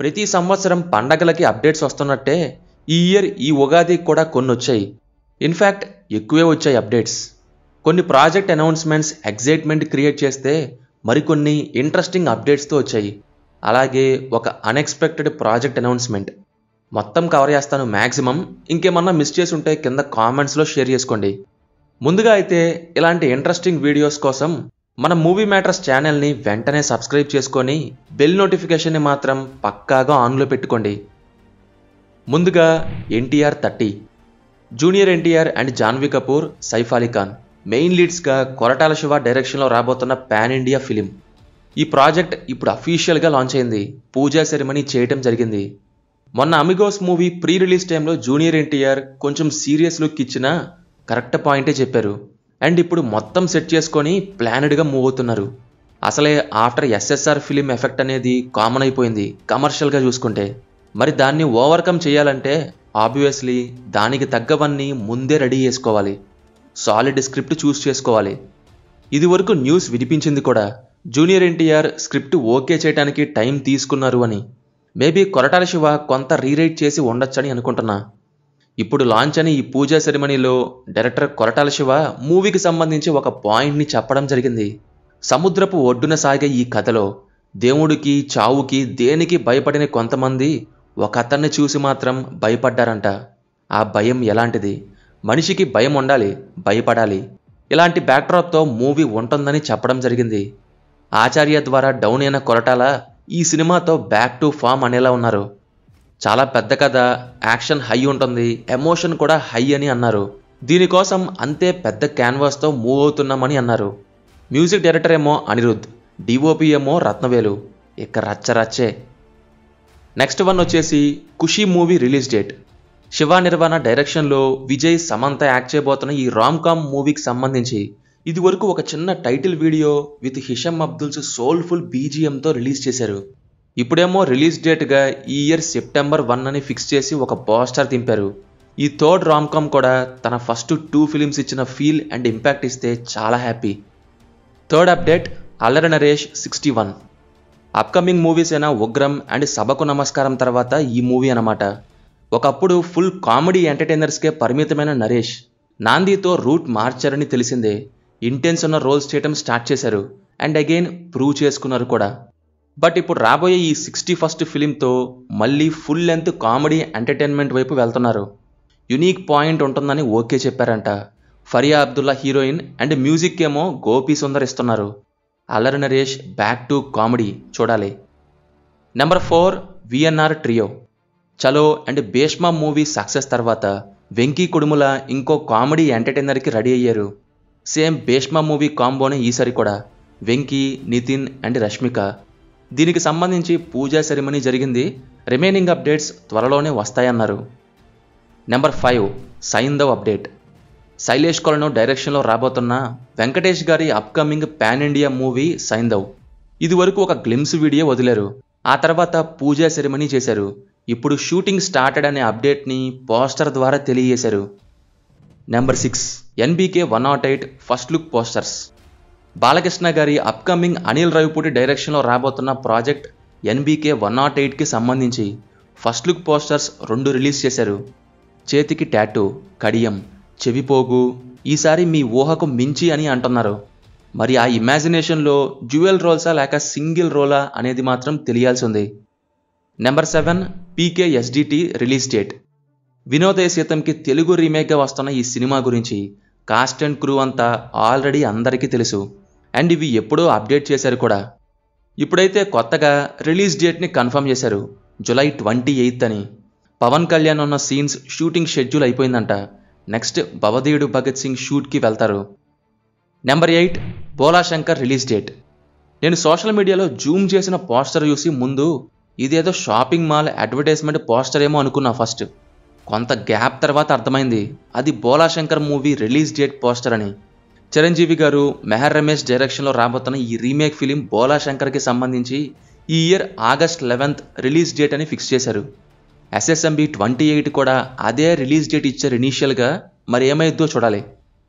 ప్రతి సంవత్సరం పండగలకి అప్డేట్స్ వస్తున్నట్టే ఈ ఇయర్ ఈ ఉగాదికి కూడా కొన్ని వచ్చాయి ఇన్ఫ్యాక్ట్ ఎక్కువే వచ్చాయి అప్డేట్స్ కొన్ని ప్రాజెక్ట్ అనౌన్స్మెంట్స్ ఎగ్జైట్మెంట్ క్రియేట్ చేస్తే మరికొన్ని ఇంట్రెస్టింగ్ అప్డేట్స్తో వచ్చాయి అలాగే ఒక అన్ఎక్స్పెక్టెడ్ ప్రాజెక్ట్ అనౌన్స్మెంట్ మొత్తం కవర్ చేస్తాను మ్యాక్సిమం ఇంకేమన్నా మిస్ చేసి ఉంటే కింద కామెంట్స్లో షేర్ చేసుకోండి ముందుగా అయితే ఇలాంటి ఇంట్రెస్టింగ్ వీడియోస్ కోసం మన మూవీ మ్యాటర్స్ ఛానల్ని వెంటనే సబ్స్క్రైబ్ చేసుకొని బెల్ నోటిఫికేషన్ని మాత్రం పక్కాగా ఆన్లో పెట్టుకోండి ముందుగా NTR thirty junior NTR and Janhvi Kapoor Saif Ali Khan main లీడ్స్గా కొరటాల శివ డైరెక్షన్లో రాబోతున్న పాన్ ఇండియా ఫిలిం ఈ ప్రాజెక్ట్ ఇప్పుడు అఫీషియల్గా లాంచ్ అయింది పూజా సెరమనీ చేయటం జరిగింది మొన్న అమిగోస్ మూవీ ప్రీ రిలీజ్ టైంలో జూనియర్ ఎన్టీఆర్ కొంచెం సీరియస్ లుక్ ఇచ్చినా కరెక్ట్ పాయింటే చెప్పారు అండ్ ఇప్పుడు మొత్తం సెట్ చేసుకొని ప్లానెడ్గా మూవ్ అవుతున్నారు అసలే ఆఫ్టర్ ఎస్ఎస్ఆర్ ఫిలిం ఎఫెక్ట్ అనేది కామన్ అయిపోయింది కమర్షియల్గా చూసుకుంటే మరి దాన్ని ఓవర్కమ్ చేయాలంటే ఆబ్వియస్లీ దానికి తగ్గవన్నీ ముందే రెడీ చేసుకోవాలి సాలిడ్ స్క్రిప్ట్ చూస్ చేసుకోవాలి ఇది వరకు న్యూస్ వినిపించింది కూడా జూనియర్ ఎన్టీఆర్ స్క్రిప్ట్ ఓకే చేయడానికి టైం తీసుకున్నారు అని మేబీ కొరటాల శివ కొంత రీరైట్ చేసి ఉండొచ్చని అనుకుంటున్నా ఇప్పుడు లాంచ్ అని ఈ పూజా సెరమనీలో డైరెక్టర్ కొరటాల శివ మూవీకి సంబంధించి ఒక పాయింట్ని చెప్పడం జరిగింది సముద్రపు ఒడ్డున సాగే ఈ కథలో దేవుడికి చావుకి దేనికి భయపడిన కొంతమంది ఒక అతన్ని చూసి మాత్రం భయపడ్డారంట ఆ భయం ఎలాంటిది మనిషికి భయం ఉండాలి భయపడాలి ఇలాంటి బ్యాక్డ్రాప్తో మూవీ ఉంటుందని చెప్పడం జరిగింది ఆచార్య ద్వారా డౌన్ అయిన కొరటాల ఈ సినిమాతో బ్యాక్ టు ఫామ్ అనేలా ఉన్నారు చాలా పెద్ద కథ యాక్షన్ హై ఉంటుంది ఎమోషన్ కూడా హై అని అన్నారు దీనికోసం అంతే పెద్ద క్యాన్వాస్తో మూవ్ అవుతున్నామని అన్నారు మ్యూజిక్ డైరెక్టర్ ఏమో అనిరుద్ డిఓపి ఏమో రత్నవేలు ఇక రచ్చ రచ్చే నెక్స్ట్ వన్ వచ్చేసి Kushi movie release date Shiva Nirvana డైరెక్షన్లో విజయ్ సమంత యాక్ట్ చేయబోతున్న ఈ రామ్ కామ్ మూవీకి సంబంధించి ఇది వరకు ఒక చిన్న title video with Hesham Abdul's soulful బీజిఎంతో రిలీజ్ చేశారు ఇప్పుడేమో రిలీజ్ డేట్గా ఈ ఇయర్ సెప్టెంబర్ వన్ అని ఫిక్స్ చేసి ఒక పోస్టర్ దింపారు ఈ థర్డ్ రామ్ కామ్ కూడా తన ఫస్ట్ టూ ఫిలిమ్స్ ఇచ్చిన ఫీల్ అండ్ ఇంపాక్ట్ ఇస్తే చాలా happy third update Allari Naresh sixty one upcoming movies అయిన ఉగ్రం అండ్ సభకు నమస్కారం తర్వాత ఈ మూవీ అనమాట ఒకప్పుడు ఫుల్ కామెడీ ఎంటర్టైనర్స్కే పరిమితమైన నరేష్ నాందీతో రూట్ మార్చారని తెలిసిందే ఇంటెన్స్ ఉన్న రోల్స్ చేయడం స్టార్ట్ చేశారు అండ్ అగైన్ ప్రూవ్ చేసుకున్నారు కూడా బట్ ఇప్పుడు రాబోయే ఈ సిక్స్టీ ఫస్ట్ ఫిలింతో మళ్ళీ ఫుల్ లెంత్ కామెడీ ఎంటర్టైన్మెంట్ వైపు వెళ్తున్నారు యునీక్ పాయింట్ ఉంటుందని ఓకే చెప్పారంట Faria Abdullah heroine and music ఏమో గోపీ సుందర్ ఇస్తున్నారు Allari Naresh back to comedy చూడాలి number four VNR trio Chalo and Bheeshma movie success తర్వాత వెంకీ కుడుముల ఇంకో కామెడీ ఎంటర్టైనర్కి రెడీ అయ్యారు సేమ్ భీష్మ మూవీ కాంబోనే ఈసారి కూడా వెంకీ నితిన్ అండ్ రష్మిక దీనికి సంబంధించి పూజా సెరమనీ జరిగింది రిమైనింగ్ అప్డేట్స్ త్వరలోనే వస్తాయన్నారు number five Saindhav update Sailesh Kolanu డైరెక్షన్లో రాబోతున్న వెంకటేష్ గారి upcoming pan India movie Saindhav ఇది వరకు ఒక గ్లిమ్స్ వీడియో వదిలారు ఆ తర్వాత పూజా సెరమనీ చేశారు ఇప్పుడు షూటింగ్ స్టార్టెడ్ అనే అప్డేట్ని పోస్టర్ ద్వారా తెలియజేశారు number six NBK one not eight first look posters Balakrishna గారి అప్కమింగ్ అనిల్ రవిపూడి డైరెక్షన్లో రాబోతున్న ప్రాజెక్ట్ ఎన్బీకే వన్ నాట్ ఎయిట్కి సంబంధించి ఫస్ట్ లుక్ పోస్టర్స్ రెండు రిలీజ్ చేశారు చేతికి టాటూ కడియం చెవిపోగు ఈసారి మీ ఊహకు మించి అని అంటున్నారు మరి ఆ ఇమాజినేషన్లో జ్యువెల్ రోల్సా లేక సింగిల్ రోలా అనేది మాత్రం తెలియాల్సి ఉంది number seven PK SDT release date Vinodhaya సీతంకి తెలుగు రీమేక్గా వస్తున్న ఈ సినిమా గురించి కాస్ట్ అండ్ క్రూ అంతా ఆల్రెడీ అందరికీ తెలుసు అండ్ ఇవి ఎప్పుడో అప్డేట్ చేశారు కూడా ఇప్పుడైతే కొత్తగా రిలీజ్ డేట్ని కన్ఫర్మ్ చేశారు జులై ట్వంటీ ఎయిత్ అని పవన్ కళ్యాణ్ ఉన్న సీన్స్ షూటింగ్ షెడ్యూల్ అయిపోయిందంట నెక్స్ట్ భవదేవుడు భగత్ సింగ్ షూట్కి వెళ్తారు number eight Bhola Shankar release date నేను సోషల్ మీడియాలో జూమ్ చేసిన పోస్టర్ చూసి ముందు ఇదేదో షాపింగ్ మాల్ అడ్వర్టైజ్మెంట్ పోస్టర్ ఏమో అనుకున్నా ఫస్ట్ కొంత గ్యాప్ తర్వాత అర్థమైంది అది Bhola Shankar movie release date poster అని చిరంజీవి గారు మెహర్ రమేష్ డైరెక్షన్లో రాబోతున్న ఈ రీమేక్ ఫిలిం బోలా శంకర్కి సంబంధించి ఈ year August eleventh release date అని ఫిక్స్ చేశారు ఎస్ఎస్ఎంబి ట్వంటీ ఎయిట్ కూడా అదే రిలీజ్ డేట్ ఇచ్చారు ఇనీషియల్గా మరి ఏమైద్దో చూడాలి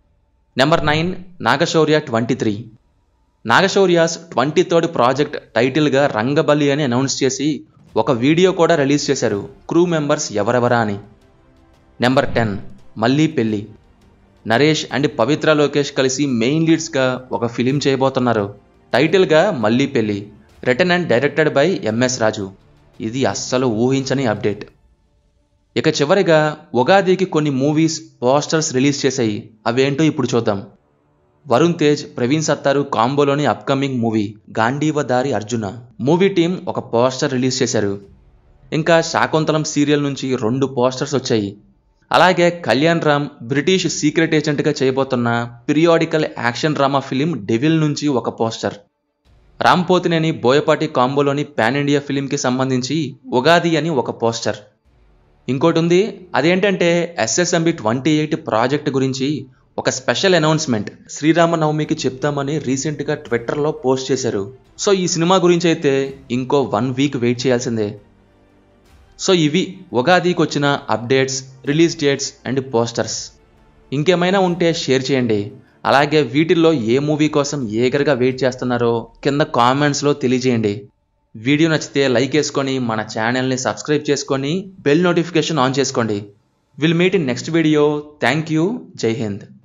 number nine Naga Shaurya twenty three Naga Shaurya's twenty third project టైటిల్గా రంగబలి అని అనౌన్స్ చేసి ఒక వీడియో కూడా రిలీజ్ చేశారు క్రూ మెంబర్స్ ఎవరెవరా అని నెంబర్ టెన్ మళ్ళీ పెళ్ళి నరేష్ అండ్ పవిత్ర లోకేష్ కలిసి మెయిన్ లీడ్స్గా ఒక ఫిలిం చేయబోతున్నారు టైటిల్గా Malli Pelli return and directed by MS Raju ఇది అస్సలు ఊహించని అప్డేట్ ఇక చివరిగా ఉగాదికి కొన్ని మూవీస్ పోస్టర్స్ రిలీజ్ చేశాయి అవేంటో ఇప్పుడు చూద్దాం వరుణ్ తేజ్ ప్రవీణ్ సత్తారు కాంబోలోని upcoming movie Gandeevadhari Arjuna movie team ఒక పోస్టర్ రిలీజ్ చేశారు ఇంకా శాకుంతలం సీరియల్ నుంచి రెండు పోస్టర్స్ వచ్చాయి అలాగే కళ్యాణ్ రామ్ బ్రిటిష్ సీక్రెట్ ఏజెంట్గా చేయబోతున్న periodical action drama film Devil నుంచి ఒక పోస్టర్ రామ్ పోతినేని బోయపాటి కాంబోలోని పాన్ ఇండియా ఫిలింకి సంబంధించి ఉగాది అని ఒక పోస్టర్ ఇంకోటి ఉంది అదేంటంటే ఎస్ఎస్ఎంబి ట్వంటీ ఎయిట్ ప్రాజెక్ట్ గురించి ఒక స్పెషల్ అనౌన్స్మెంట్ శ్రీరామనవమికి చెప్తామని రీసెంట్గా ట్విట్టర్లో పోస్ట్ చేశారు సో ఈ సినిమా గురించి అయితే ఇంకో వన్ వీక్ వెయిట్ చేయాల్సిందే సో ఇవి ఉగాదికి వచ్చిన updates release dates and posters ఇంకేమైనా ఉంటే షేర్ చేయండి అలాగే వీటిల్లో ఏ మూవీ కోసం ఏగరగా వెయిట్ చేస్తున్నారో కింద కామెంట్స్లో తెలియజేయండి వీడియో నచ్చితే లైక్ వేసుకొని మన ఛానల్ని సబ్స్క్రైబ్ చేసుకొని బెల్ నోటిఫికేషన్ ఆన్ చేసుకోండి will meet in next video thank you Jai Hind